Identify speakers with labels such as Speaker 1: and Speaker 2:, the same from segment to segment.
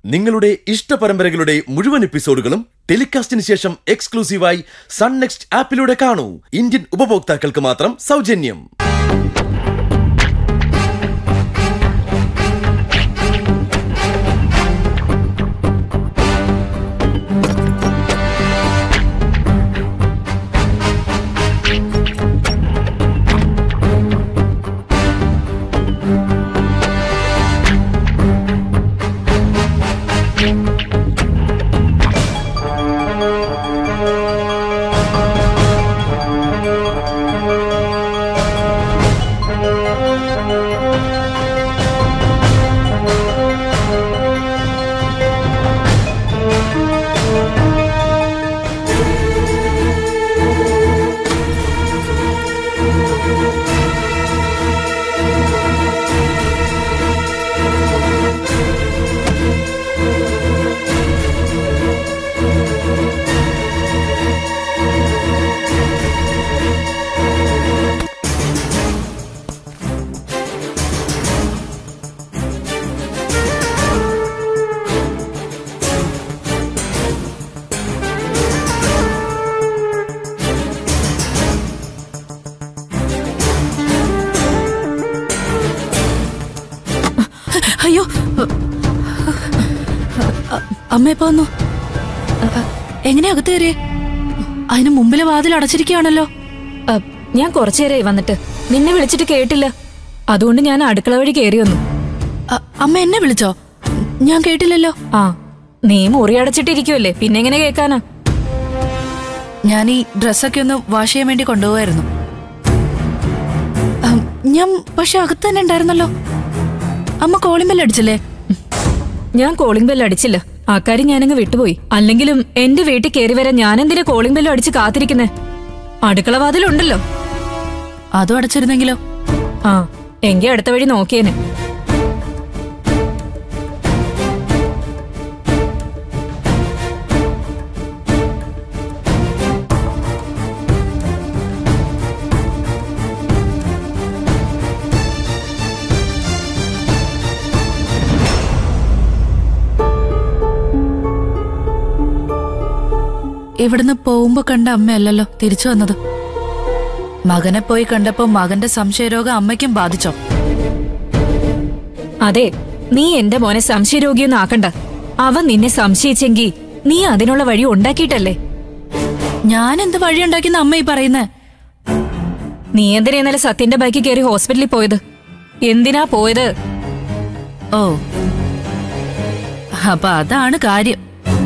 Speaker 1: നിങ്ങളുടെ ഇഷ്ട പരമ്പരകളുടെ മുഴുവൻ എപ്പിസോഡുകളും ടെലികാസ്റ്റിന് ശേഷം എക്സ്ക്ലൂസീവായി സൺ നെക്സ്റ്റ് ആപ്പിലൂടെ കാണൂ ഇന്ത്യൻ ഉപഭോക്താക്കൾക്ക് മാത്രം സൗജന്യം
Speaker 2: അയ്യോ അമ്മ എപ്പോ വന്നു എങ്ങനെ അകത്ത് കയറിയേ അതിന് മുമ്പിലെ വാതിൽ അടച്ചിരിക്കുകയാണല്ലോ
Speaker 3: അ, ഞാൻ കുറച്ചേരായി വന്നിട്ട് നിന്നെ വിളിച്ചിട്ട് കേട്ടില്ല അതുകൊണ്ട് ഞാൻ അടുക്കള വഴി കയറി വന്നു
Speaker 2: അ- അമ്മ എന്നെ വിളിച്ചോ ഞാൻ കേട്ടില്ലല്ലോ
Speaker 3: ആ നീ മുറി അടച്ചിട്ടിരിക്കുവല്ലേ പിന്നെ എങ്ങനെ കേൾക്കാനാ
Speaker 2: ഞാൻ ഈ ഡ്രസ്സൊക്കെ ഒന്ന് വാഷ് ചെയ്യാൻ വേണ്ടി കൊണ്ടുപോകായിരുന്നു അം, ഞാൻ പക്ഷെ അകത്ത് തന്നെ ഉണ്ടായിരുന്നല്ലോ അമ്മ കോളിംഗ് ബെൽ അടിച്ചില്ലേ
Speaker 3: ഞാൻ കോളിംഗ് ബെല്ല് അടിച്ചില്ല ആ കാര്യം ഞാനങ്ങ് വിട്ടുപോയി അല്ലെങ്കിലും എന്റെ വീട്ടിൽ കയറി വരാൻ ഞാൻ എന്തിനാ കോളിംഗ് ബെല്ലും അടിച്ച് കാത്തിരിക്കുന്നേ അടുക്കള വാതിലുണ്ടല്ലോ
Speaker 2: അതും അടച്ചിരുന്നെങ്കിലോ
Speaker 3: ആ എങ്കി അടുത്ത വഴി നോക്കിയേനെ
Speaker 2: ഇവിടുന്ന് പോകുമ്പോ കണ്ട അമ്മയല്ലല്ലോ തിരിച്ചു വന്നത് മകനെ പോയി കണ്ടപ്പോ മകന്റെ സംശയരോഗം അമ്മയ്ക്കും ബാധിച്ചോ
Speaker 3: അതെ നീ എന്റെ മോനെ സംശയരോഗിയൊന്നും ആക്കണ്ട അവൻ നിന്നെ സംശയിച്ചെങ്കി നീ അതിനുള്ള വഴി ഉണ്ടാക്കിയിട്ടല്ലേ
Speaker 2: ഞാൻ എന്ത് വഴിയുണ്ടാക്കിയെന്ന് അമ്മ ഈ പറയുന്നേ
Speaker 3: നീ എന്തിനാ ഇന്നലെ സത്യന്റെ ബൈക്കിൽ കയറി ഹോസ്പിറ്റലിൽ പോയത് എന്തിനാ പോയത്
Speaker 2: ഓ അപ്പൊ അതാണ് കാര്യം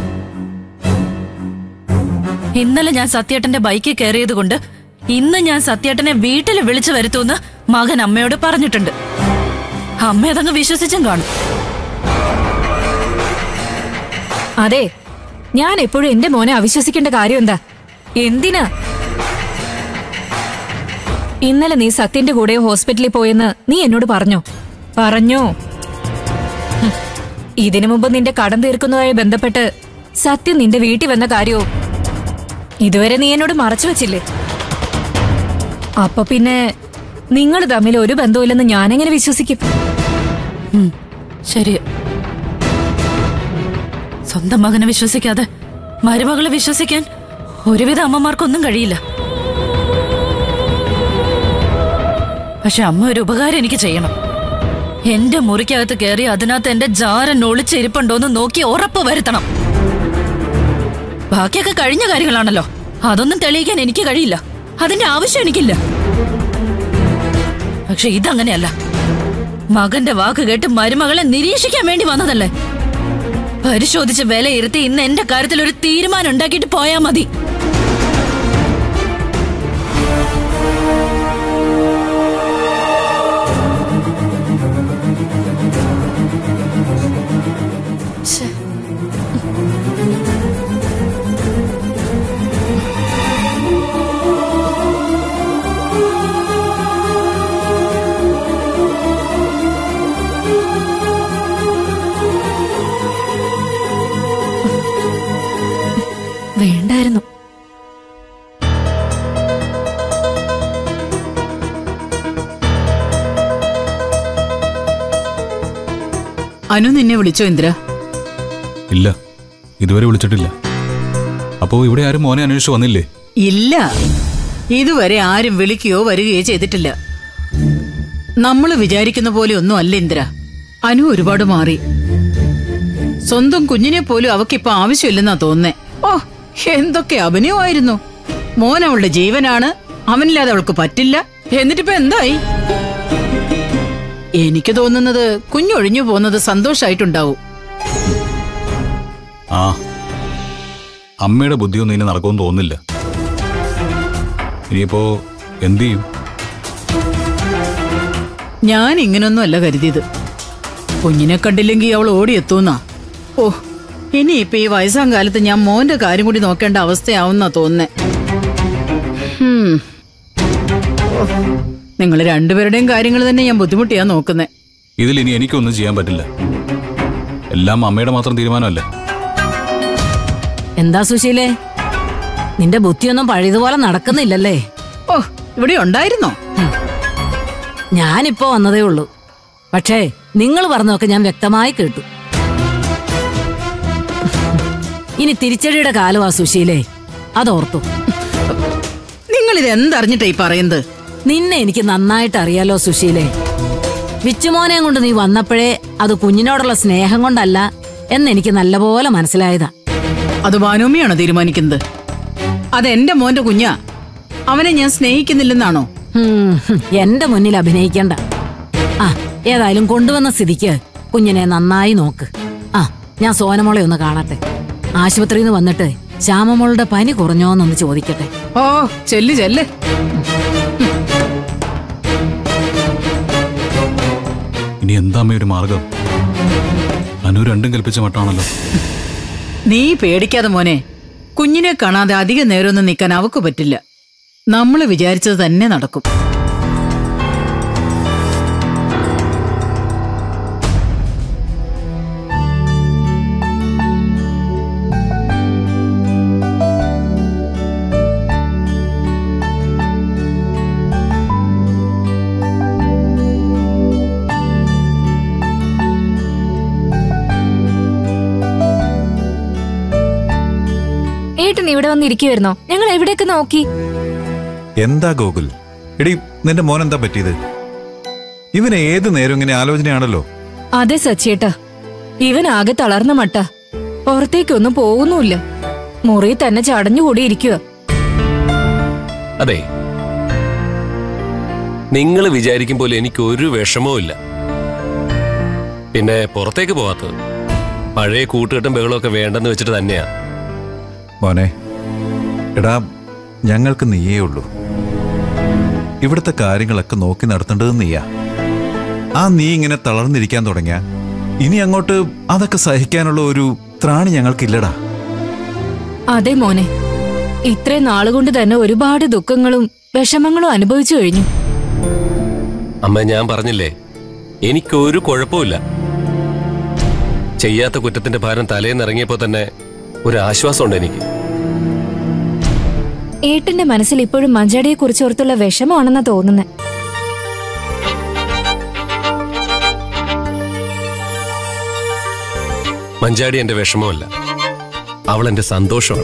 Speaker 2: ഇന്നലെ ഞാൻ സത്യേട്ടന്റെ ബൈക്കിൽ കയറിയത് കൊണ്ട് ഇന്ന് ഞാൻ സത്യേട്ടനെ വീട്ടിൽ വിളിച്ചു വരുത്തൂന്ന് മകൻ അമ്മയോട് പറഞ്ഞിട്ടുണ്ട് അമ്മ അതങ്ങ് വിശ്വസിച്ചും കാണും
Speaker 3: അതെ ഞാൻ എപ്പോഴും എന്റെ മോനെ അവിശ്വസിക്കേണ്ട കാര്യം എന്താ എന്തിനാ ഇന്നലെ നീ സത്യന്റെ കൂടെ ഹോസ്പിറ്റലിൽ പോയെന്ന് നീ എന്നോട് പറഞ്ഞോ പറഞ്ഞോ ഹും. ഇതിനു മുമ്പ് നിന്റെ കടം തീർക്കുന്നതുമായി ബന്ധപ്പെട്ട് സത്യം നിന്റെ വീട്ടിൽ വന്ന കാര്യവും ഇതുവരെ നീ എന്നോട് മറച്ചു വെച്ചില്ലേ അപ്പൊ പിന്നെ നിങ്ങൾ തമ്മിൽ ഒരു ബന്ധവുമില്ലെന്ന് ഞാനെങ്ങനെ വിശ്വസിക്കും
Speaker 2: ഉം, ശരി സ്വന്തം മകനെ വിശ്വസിക്കാതെ മരുമകളെ വിശ്വസിക്കാൻ ഒരുവിധ അമ്മമാർക്കൊന്നും കഴിയില്ല പക്ഷെ അമ്മ ഒരു ഉപകാരം എനിക്ക് ചെയ്യണം എന്റെ മുറിക്കകത്ത് കയറി അതിനകത്ത് എന്റെ ജാരൻ ഒളിച്ചിരിപ്പുണ്ടോന്ന് നോക്കി ഉറപ്പ് വരുത്തണം ബാക്കിയൊക്കെ കഴിഞ്ഞ കാര്യങ്ങളാണല്ലോ അതൊന്നും തെളിയിക്കാൻ എനിക്ക് കഴിയില്ല അതിന്റെ ആവശ്യം എനിക്കില്ല പക്ഷെ ഇതങ്ങനെയല്ല മകന്റെ വാക്ക് കേട്ട് മരുമകളെ നിരീക്ഷിക്കാൻ വേണ്ടി വന്നതല്ലേ പരിശോധിച്ച് വിലയിരുത്തി ഇന്ന് എന്റെ കാര്യത്തിൽ ഒരു തീരുമാനം ഉണ്ടാക്കിയിട്ട് പോയാ മതി ശ്ശെ.
Speaker 3: വേണ്ടായിരുന്നു
Speaker 4: അനു നിന്നെ വിളിച്ചോ ഇന്ദ്ര ഇല്ല ഇതുവരെ വിളിച്ചിട്ടില്ല അപ്പോൾ ഇവിടെ ആരും മോനെ അന്വേഷിച്ച് വന്നില്ലേ
Speaker 5: ഇല്ല ഇതുവരെ ആരും വിളിക്കുകയോ വരികയോ ചെയ്തിട്ടില്ല നമ്മൾ വിചാരിക്കുന്ന പോലെ ഒന്നും അല്ല ഇന്ദ്ര അനു ഒരുപാട് മാറി സ്വന്തം കുഞ്ഞിനെ പോലും അവക്കിപ്പോ ആവശ്യമില്ലെന്നാ തോന്നുന്നേ ഓ എന്തൊക്കെ അഭിനയമായിരുന്നു മോൻ അവളുടെ ജീവനാണ് അവനില്ലാതെ അവൾക്ക് പറ്റില്ല എന്നിട്ടിപ്പോ എന്തായി എനിക്ക് തോന്നുന്നത് കുഞ്ഞൊഴിഞ്ഞു പോകുന്നത് സന്തോഷായിട്ടുണ്ടാവും
Speaker 4: ആ അമ്മയുടെ ബുദ്ധിയൊന്നും ഇനി നടക്കുമെന്ന് തോന്നുന്നില്ല ഇനിയിപ്പോ എന്തു ചെയ്യും
Speaker 5: ഞാൻ ഇങ്ങനൊന്നും അല്ല കരുതിയത് കുഞ്ഞിനെ കണ്ടില്ലെങ്കിൽ അവൾ ഓടിയെത്തൂന്നാ ഓ ഇനിയിപ്പൊ ഈ വയസ്സാം കാലത്ത് ഞാൻ മോന്റെ കാര്യം കൂടി നോക്കേണ്ട അവസ്ഥയാവുന്നാ തോന്നുന്നേ നിങ്ങൾ രണ്ടുപേരുടെയും കാര്യങ്ങൾ തന്നെ ഞാൻ ബുദ്ധിമുട്ടിയാ നോക്കുന്നേ
Speaker 4: ഇതിൽ ഇനി എനിക്കൊന്നും ചെയ്യാൻ പറ്റില്ല എല്ലാം അമ്മയുടെ മാത്രം തീരുമാനമല്ല
Speaker 6: എന്താ സുശീലേ നിന്റെ ബുദ്ധിയൊന്നും പഴയതുപോലെ നടക്കുന്നില്ലല്ലേ
Speaker 5: ഓ ഇവിടെ ഉണ്ടായിരുന്നോ
Speaker 6: ഞാനിപ്പോ വന്നതേ ഉള്ളൂ പക്ഷേ നിങ്ങൾ പറഞ്ഞതൊക്കെ ഞാൻ വ്യക്തമായി കേട്ടു ഇനി തിരിച്ചടിയുടെ കാലമാ സുശീലേ അതോർത്തു
Speaker 5: നിങ്ങൾ ഇത് എന്തറിഞ്ഞിട്ടാ ഈ പറയുന്നത്
Speaker 6: നിന്നെ എനിക്ക് നന്നായിട്ട് അറിയാലോ സുശീലേ വിച്ചുമോനെ കൊണ്ട് നീ വന്നപ്പോഴേ അത് കുഞ്ഞിനോടുള്ള സ്നേഹം കൊണ്ടല്ല എന്നെനിക്ക് നല്ലപോലെ മനസ്സിലായതാ
Speaker 5: അത് ഭാനുമിയാണോ തീരുമാനിക്കുന്നത് അത് എന്റെ മോന്റെ കുഞ്ഞാ അവനെ ഞാൻ സ്നേഹിക്കുന്നില്ലെന്നാണോ
Speaker 6: ഹും, ഹും, എന്റെ മുന്നിൽ അഭിനയിക്കണ്ട ആ ഏതായാലും കൊണ്ടുവന്ന സ്ഥിതിക്ക് കുഞ്ഞിനെ നന്നായി നോക്ക് ആ ഞാൻ സോനമോളെ ഒന്ന് കാണട്ടെ ആശുപത്രിയിൽ നിന്ന് വന്നിട്ട് ശ്യാമമോളുടെ പനി കുറഞ്ഞോന്നൊന്ന് ചോദിക്കട്ടെ
Speaker 5: ഓ ചെല്ല് ചെല്ല്
Speaker 4: ഇനി എന്താ അമ്മ ഒരു മാർഗം അനു രണ്ടും കൽപ്പിച്ച മട്ടാണല്ലോ
Speaker 5: നീ പേടിക്കാതെ മോനെ കുഞ്ഞിനെ കാണാതെ അധിക നേരമൊന്നും നിൽക്കാൻ അവക്ക് പറ്റില്ല നമ്മൾ വിചാരിച്ചത് തന്നെ നടക്കും
Speaker 3: ഏട്ടൻ ഇവിടെ വന്നിരിക്കുവായിരുന്നോ ഞങ്ങൾ എവിടെയൊക്കെ നോക്കി
Speaker 7: എന്താ ഗോകുൽ എടി നിന്റെ മോൻ എന്താ പറ്റിയത് ഇവന് ഏത് നേരം ഇങ്ങനെ ആലോചനയാണല്ലോ
Speaker 3: അതെ സച്ചേട്ടാ ഇവൻ ആകെ തളർന്ന മട്ട പുറത്തേക്കൊന്നും പോകുന്നുമില്ല മുറി തന്നെ ചടഞ്ഞുകൂടിയിരിക്കുക
Speaker 8: അതെ നിങ്ങൾ വിചാരിക്കും പോലെ എനിക്ക് ഒരു വിഷമവും ഇല്ല പിന്നെ പുറത്തേക്ക് പോവാത്തത് പഴയ കൂട്ടുകെട്ടും ബഹളമൊക്കെ വേണ്ടെന്ന് വെച്ചിട്ട് തന്നെയാ
Speaker 7: മോനെ എടാ ഞങ്ങൾക്ക് നീയേ ഉള്ളൂ ഇവിടുത്തെ കാര്യങ്ങളൊക്കെ നോക്കി നടത്തേണ്ടത് നീയാ ആ നീ ഇങ്ങനെ തളർന്നിരിക്കാൻ തുടങ്ങിയ ഇനി അങ്ങോട്ട് അതൊക്കെ സഹിക്കാനുള്ള ഒരു ത്രാണി ഞങ്ങൾക്കില്ലടാ
Speaker 3: അതെ മോനെ ഇത്രയും നാളുകൊണ്ട് തന്നെ ഒരുപാട് ദുഃഖങ്ങളും വിഷമങ്ങളും അനുഭവിച്ചു കഴിഞ്ഞു
Speaker 8: അമ്മ ഞാൻ പറഞ്ഞില്ലേ എനിക്കൊരു കുഴപ്പമില്ല ചെയ്യാത്ത കുറ്റത്തിന്റെ ഭാരം തലേന്ന് ഇറങ്ങിയപ്പോ തന്നെ ഒരു ആശ്വാസമുണ്ട് എനിക്ക്
Speaker 3: ഏട്ടന്റെ മനസ്സിൽ ഇപ്പോഴും മഞ്ചാടിയെ കുറിച്ചോർത്തുള്ള വിഷമമാണെന്നാ തോന്നുന്നത്
Speaker 8: മഞ്ചാടി എന്റെ വിഷമമല്ല അവൾ എന്റെ സന്തോഷമാണ്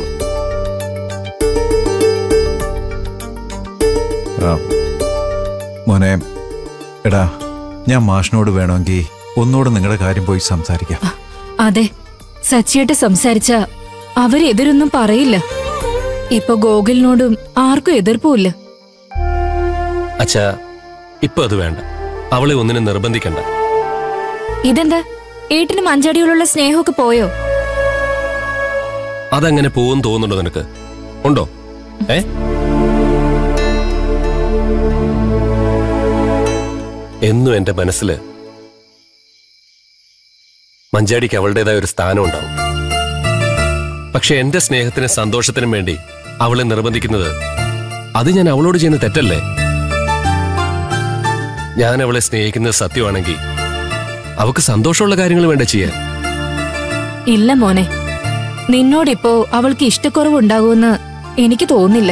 Speaker 7: ആ, മോനെ എടാ ഞാൻ മാഷിനോട് വേണമെങ്കിൽ ഒന്നുകൂടെ നിങ്ങളുടെ കാര്യം പോയി സംസാരിക്കാം
Speaker 3: അതെ സച്ചിയായിട്ട് സംസാരിച്ച അവരെതിരൊന്നും പറയില്ല ഇപ്പൊ ഗോകുലിനോടും ആർക്കും എതിർപ്പുമില്ല
Speaker 8: അച്ഛാ ഇപ്പൊ അത് വേണ്ട അവളെ ഒന്നിനും നിർബന്ധിക്കണ്ട
Speaker 3: ഇതെന്താ ഏട്ടന് മഞ്ചാടിയോടുള്ള സ്നേഹമൊക്കെ പോയോ
Speaker 8: അതങ്ങനെ പോവും തോന്നുന്നുണ്ടോ നിനക്ക് ഉണ്ടോ ഏ എന്നും എന്റെ മനസ്സില് മഞ്ചാടിക്ക് അവളുടേതായ ഒരു സ്ഥാനം ഉണ്ടാവും പക്ഷെ എന്റെ സ്നേഹത്തിനും സന്തോഷത്തിനും വേണ്ടി അവളെ നിർബന്ധിക്കുന്നത് അത് ഞാൻ അവളോട് ചെയ്യുന്ന തെറ്റല്ലേ ഞാൻ അവളെ സ്നേഹിക്കുന്നത് സത്യമാണെങ്കിൽ അവക്ക് സന്തോഷമുള്ള കാര്യങ്ങൾ വേണ്ട ചെയ്യാൻ
Speaker 3: ഇല്ല മോനെ നിന്നോടിപ്പോ അവൾക്ക് ഇഷ്ടക്കുറവുണ്ടാകുമെന്ന് എനിക്ക് തോന്നില്ല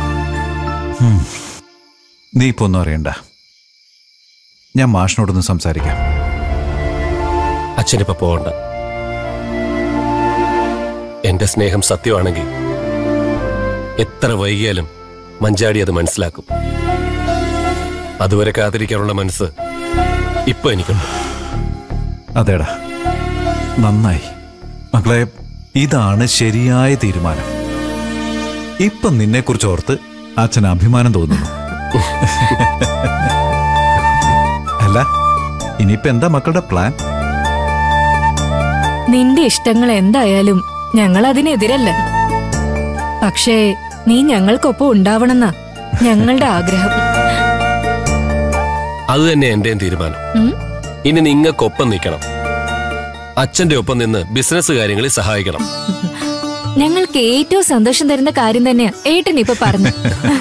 Speaker 7: നീ ഇപ്പൊ ഒന്നും അറിയണ്ട ഞാൻ മാഷിനോടൊന്ന് സംസാരിക്കാം
Speaker 8: അച്ഛനിപ്പോ പോകണ്ട എന്റെ സ്നേഹം സത്യമാണെങ്കിൽ എത്ര വൈകിയാലും മഞ്ചാടി അത് മനസ്സിലാക്കും അതുവരെ കാത്തിരിക്കാനുള്ള മനസ്സ് ഇപ്പൊ എനിക്കുണ്ട്
Speaker 7: അതേടാ നന്നായി മക്കളെ ഇതാണ് ശരിയായ തീരുമാനം ഇപ്പൊ നിന്നെക്കുറിച്ച് ഓർത്ത് അച്ഛൻ അഭിമാനം തോന്നുന്നു അല്ല ഇനിയിപ്പോ എന്താ മക്കളുടെ പ്ലാൻ
Speaker 3: നിന്റെ ഇഷ്ടങ്ങൾ എന്തായാലും ഞങ്ങൾ അതിനെതിരല്ല പക്ഷേ നീ ഞങ്ങൾക്കൊപ്പം ഉണ്ടാവണമെന്ന ഞങ്ങളുടെ ആഗ്രഹം
Speaker 8: അത് തന്നെ എന്റെയും തീരുമാനം
Speaker 3: ഉം?
Speaker 8: ഇനി നിങ്ങൾക്കൊപ്പം നിൽക്കണം അച്ഛന്റെ ഒപ്പം നിന്ന് ബിസിനസ് കാര്യങ്ങളിൽ സഹായിക്കണം
Speaker 3: ഞങ്ങൾക്ക് ഏറ്റവും സന്തോഷം തരുന്ന കാര്യം തന്നെയാ ഏട്ടൻ ഇപ്പൊ പറഞ്ഞു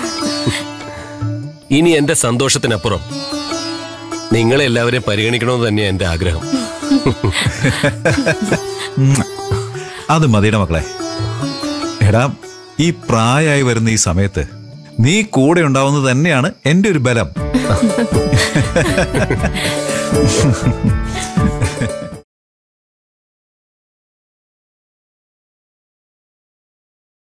Speaker 8: ഇനി എന്റെ സന്തോഷത്തിനപ്പുറം നിങ്ങളെ എല്ലാവരെയും പരിഗണിക്കണമെന്ന് തന്നെയാണ് എന്റെ ആഗ്രഹം
Speaker 7: ഉം. അത് മതിയുടെ മക്കളെ എടാ ഈ പ്രായമായി വരുന്ന ഈ സമയത്ത് നീ കൂടെ ഉണ്ടാവുന്നത് തന്നെയാണ് എന്റെ ഒരു ബലം